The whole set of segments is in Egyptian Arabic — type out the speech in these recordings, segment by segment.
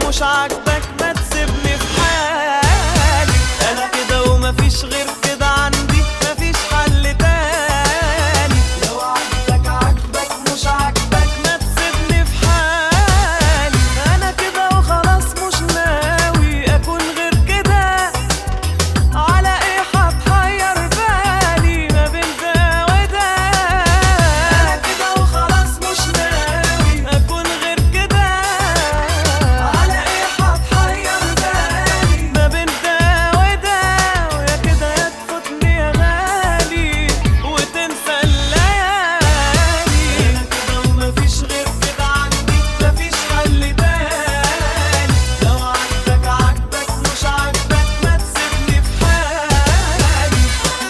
مش عاجبك ما تسيبني في حالي انا كده ومفيش غير كده عندي مفيش حل تاني لو عاجبك عاجبك مش عاجبك ما تسيبني في حالي انا كده وخلاص مش ناوي اكون غير كده على ايه هتحير بالي ما بين ده وده انا كده وخلاص مش ناوي اكون غير كده على ايه هتحير بالي ما بين ده وده ويا كده يا تفوتني يا غالي وتنسى الليالي انا كده ومفيش غير كده عندي مفيش حل تاني لو عاجبك عاجبك مش عاجبك ما تسيبني في حالي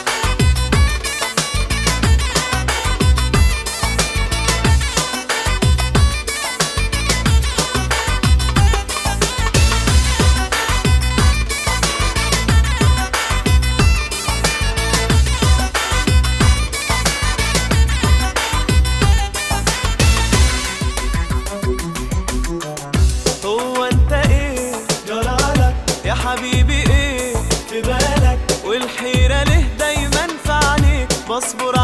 هو انت ايه جرالك يا حبيبي ايه في بالك والحيرة ليه دايما في عينيك بصبر